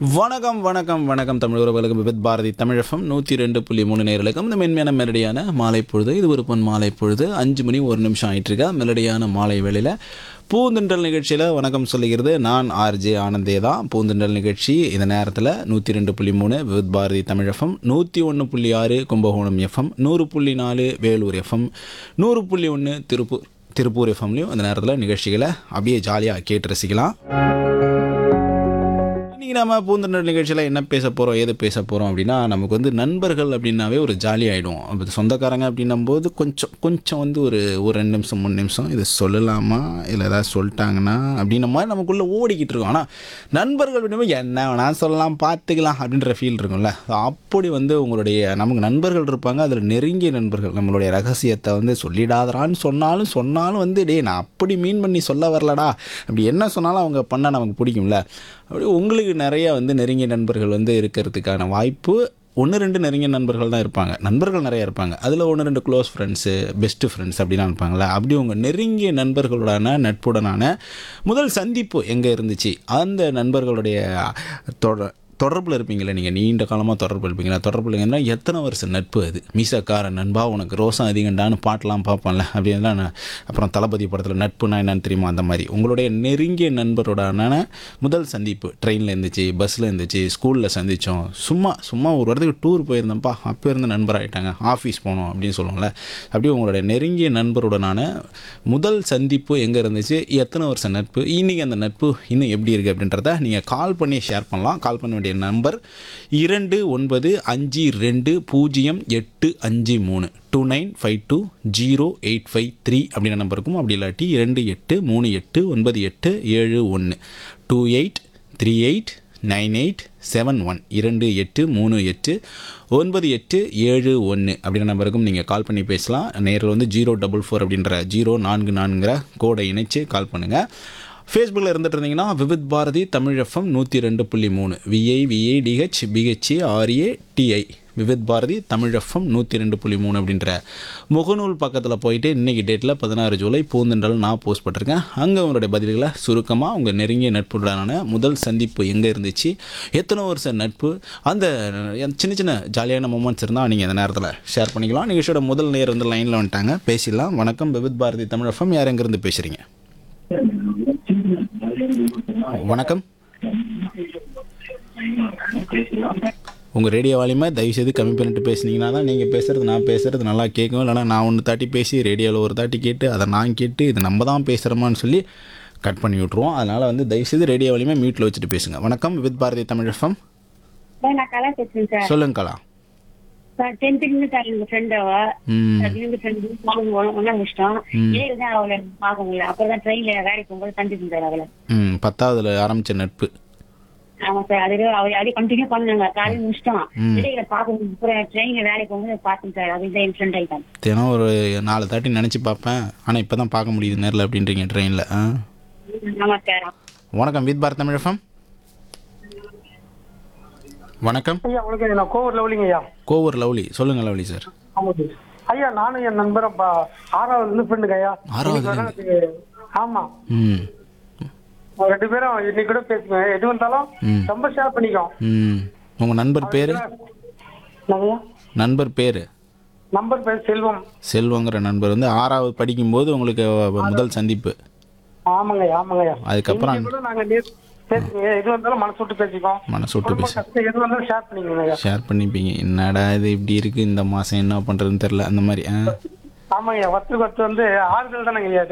வணக்கம் வணக்கம் வணக்கம் தமிழ் உறவுகளுக்கு வித் பாரதி தமிழகம் நூற்றி ரெண்டு புள்ளி மூணு நேர்களுக்கும் இந்த மென்மையான மெலடியான மாலை பொழுது இது ஒரு பொன் மாலை பொழுது அஞ்சு மணி ஒரு நிமிஷம் ஆயிட்டு இருக்கா மெலடியான மாலை வேளையில் பூந்தென்றல் நிகழ்ச்சியில் வணக்கம் சொல்லுகிறது நான் ஆர்ஜே ஆனந்தே தான் பூந்தென்றல் நிகழ்ச்சி இந்த நேரத்தில் நூற்றி ரெண்டு புள்ளி மூணு வித் பாரதி தமிழகம் நூற்றி ஒன்று புள்ளி ஆறு கும்பகோணம் எஃப்எம் நூறு புள்ளி நாலு வேலூர் எஃப்எம் நூறு புள்ளி ஒன்று திருப்பூர் திருப்பூர் எஃப்எம்லையும் இந்த நேரத்தில் நிகழ்ச்சிகளை அப்படியே ஜாலியாக கேட்டு ரசிக்கலாம் இன்றைக்கி நம்ம பூந்தொண்டர் நிகழ்ச்சியில் என்ன பேச போகிறோம் ஏது பேச போகிறோம் அப்படின்னா நமக்கு வந்து நண்பர்கள் அப்படின்னாவே ஒரு ஜாலி ஆகிடும் அப்போ சொந்தக்காரங்க அப்படின்னும் போது கொஞ்சம் கொஞ்சம் வந்து ஒரு ஒரு ரெண்டு நிமிஷம் மூணு நிமிஷம் இது சொல்லலாமா இல்லை ஏதாவது சொல்லிட்டாங்கன்னா அப்படின்ன மாதிரி நமக்குள்ளே ஓடிக்கிட்டு இருக்கோம் ஆனால் நண்பர்கள் அப்படின்னா என்ன வேணால் சொல்லலாம் பார்த்துக்கலாம் அப்படின்ற ஃபீல் இருக்கும்ல அப்படி வந்து உங்களுடைய நமக்கு நண்பர்கள் இருப்பாங்க அதில் நெருங்கிய நண்பர்கள் நம்மளுடைய ரகசியத்தை வந்து சொல்லிடாதரான்னு சொன்னாலும் சொன்னாலும் வந்து டேய் நான் அப்படி மீன் பண்ணி சொல்ல வரலடா அப்படி என்ன சொன்னாலும் அவங்க பண்ணால் நமக்கு பிடிக்கும்ல அப்படி உங்களுக்கு நிறைய வந்து நெருங்கிய நண்பர்கள் வந்து இருக்கிறதுக்கான வாய்ப்பு ஒன்று ரெண்டு நெருங்கிய நண்பர்கள் தான் இருப்பாங்க நண்பர்கள் நிறைய இருப்பாங்க அதில் ஒன்று ரெண்டு க்ளோஸ் ஃப்ரெண்ட்ஸு பெஸ்ட்டு ஃப்ரெண்ட்ஸ் அப்படிலாம் இருப்பாங்களே அப்படி உங்கள் நெருங்கிய நண்பர்களுடான நட்புடனான முதல் சந்திப்பு எங்கே இருந்துச்சு அந்த நண்பர்களுடைய தொட தொடர்பில் இருப்பீங்களே நீங்கள் நீண்ட காலமாக தொடர்பு இருப்பீங்களா தொடர்பில் இருந்தீங்கன்னா எத்தனை வருஷம் நட்பு அது மீசக்கார நண்பா உனக்கு ரோசம் அதிகண்டான்னு பாட்டெலாம் பார்ப்பேன்ல அப்படின்னா நான் அப்புறம் தளபதி படத்தில் நட்புனா என்னன்னு தெரியுமா அந்த மாதிரி உங்களுடைய நெருங்கிய நண்பரோடான முதல் சந்திப்பு ட்ரெயினில் இருந்துச்சு பஸ்ஸில் இருந்துச்சு ஸ்கூலில் சந்தித்தோம் சும்மா சும்மா ஒரு இடத்துக்கு டூர் போயிருந்தேன்ப்பா அப்போ இருந்து நண்பராகிட்டாங்க ஆஃபீஸ் போனோம் அப்படின்னு சொல்லுவோம்ல அப்படியே உங்களுடைய நெருங்கிய நண்பருடனான முதல் சந்திப்பு எங்கே இருந்துச்சு எத்தனை வருஷம் நட்பு இன்றைக்கி அந்த நட்பு இன்னும் எப்படி இருக்குது அப்படின்றத நீங்கள் கால் பண்ணி ஷேர் பண்ணலாம் கால் பண்ண வேண்டிய நம்பர் இரண்டு ஒன்பது அஞ்சு ரெண்டு பூஜ்ஜியம் எட்டு அஞ்சு மூணு two nine five two zero eight five three அப்படின்ற நம்பர் இருக்கும் அப்படி இல்லாட்டி இரண்டு எட்டு மூணு எட்டு ஒன்பது எட்டு ஏழு ஒன்று two eight three eight nine eight seven one இரண்டு எட்டு மூணு எட்டு ஒன்பது எட்டு ஏழு ஒன்று அப்படின்ற நம்பருக்கும் நீங்கள் கால் பண்ணி பேசலாம் நேரில் வந்து ஜீரோ டபுள் ஃபோர் அப்படின்ற ஜீரோ நான்கு நான்குங்கிற கோடை இணைச்சு கால் பண்ணுங்கள் ஃபேஸ்புக்கில் இருந்துட்டு இருந்தீங்கன்னா விவித் பாரதி தமிழ் எஃப்எம் நூற்றி ரெண்டு புள்ளி மூணு V I V I D H P H A R A D I Vividh Bharati Tamil F M நூற்றி ரெண்டு புள்ளி மூணு அப்படின்ற முகநூல் பக்கத்தில் போயிட்டு இன்றைக்கி டேட்டில் பதினாறு ஜூலை பூந்தென்றல் நான் போஸ்ட் பண்ணிருக்கேன் அங்கே உங்களுடைய பதில்களை சுருக்கமாக உங்கள் நெருங்கிய நட்புடனான முதல் சந்திப்பு எங்கே இருந்துச்சு எத்தனை வருஷம் நட்பு அந்த சின்ன சின்ன ஜாலியான மூமெண்ட்ஸ் இருந்தால் நீங்கள் அந்த நேரத்தில் ஷேர் பண்ணிக்கலாம் நிகழ்ச்சியோட முதல் நேர் வந்து லைனில் வந்துட்டாங்க பேசிடலாம் வணக்கம் விவித் பாரதி தமிழ் எஃப்எம் யார் எங்கேருந்து பேசுகிறீங்க வணக்கம் உங்கள் ரேடியோ வால்யூமை தயவுசெய்து கம்மி பண்ணிட்டு பேசுனீங்கன்னா தான் நீங்கள் பேசுகிறது நான் பேசுகிறது நல்லா கேட்கும் இல்லைனா நான் ஒன்று தாட்டி பேசி ரேடியோவில் ஒரு தாட்டி கேட்டு அதை நான் கேட்டு இது நம்ம தான் பேசுகிறோமான்னு சொல்லி கட் பண்ணி விட்ருவோம் அதனால் வந்து தயவுசெய்து ரேடியோ வால்யூமை மியூட்டில் வச்சுட்டு பேசுங்க வணக்கம் with Bharati Tamil F M sir நான் கலா பேசுறேன் சார் சொல்லுங்க கலா சார் டென்த்துக்கு சார் எங்க ஃப்ரெண்ட் அவ ம் அதுலேருந்து ஃப்ரெண்ட் ஒன்றா முடிச்சிட்டோம் ஏழு தான் அவளை பார்க்க முடியல அப்புறம் தான் ட்ரெயின்ல வேலைக்கு போகும்போது சந்திச்சேன் சார் அவளை ம் பத்தாவதுல ஆரம்பித்த நட்பு ஆமா சார் அது அவளை அப்படியே கண்டினியூ பண்ணாங்க காலையில் முடிச்சிட்டோம் இடையில பார்க்க முடியல. அப்புறம் ட்ரெயின்ல வேலைக்கு போகும்போது பார்த்தேன் சார் அதுதான் என் ஃப்ரெண்ட் ஆயிட்டான் தினம் ஒரு நாலு தாட்டி நினச்சி பார்ப்பேன் ஆனால் இப்போ தான் பார்க்க முடியுது நேரில் அப்படின்றீங்க ட்ரெயினில் ஆ ஆமா சார் வணக்கம் வித் பாரத் தமிழ் எஃப்எம் வணக்கம் ஐயா உங்களுக்கு நான் கோவர் லவ்லிங்க ஐயா கோவூர் லவ்லி சொல்லுங்கள் லவ்லி சார் ஆமாம் ஐயா நானும் என் நண்பரும் பா ஆறாவது இருந்து ஃப்ரெண்டுங்க ஐயா ஆறாவதுல இன்னைக்கு வேணா அது- ஆமா ம் ஒரு ரெண்டு பேரும் இன்னைக்கு கூட பேசுவேன் எது வந்தாலும் ம். ரொம்ப ஷேர் பண்ணிக்கோம் ம் உங்கள் நண்பர் பேர் நிறையா நண்பர் பேர் நம்பர் பேர் செல்வம் செல்வங்கிற நண்பர் வந்து ஆறாவது படிக்கும்போது உங்களுக்கு முதல் சந்திப்பு ஆமாங்க ஐயா ஆமாங்க ஐயா அதுக்கப்புறம் இன்னைக்கு கூட நாங்க நேத்து பேசுங்க எது வந்தாலும் மனசு விட்டு பேசிக்கோம் மனசு விட்டு குடும்ப பேச கஷ்டம் எது வந்தாலும் ஷேர் பண்ணிக்கோங்க ஐயா ஷேர் பண்ணிப்பீங்க என்னடா இது இப்படி இருக்குது இந்த மாதம் என்ன பண்ணுறதுன்னு தெரில அந்த மாதிரி ஆ ஆமாங்க ஐயா ஒருத்தருக்கு ஒருத்தர் வந்து ஆறுதல் தானங்க ஐயா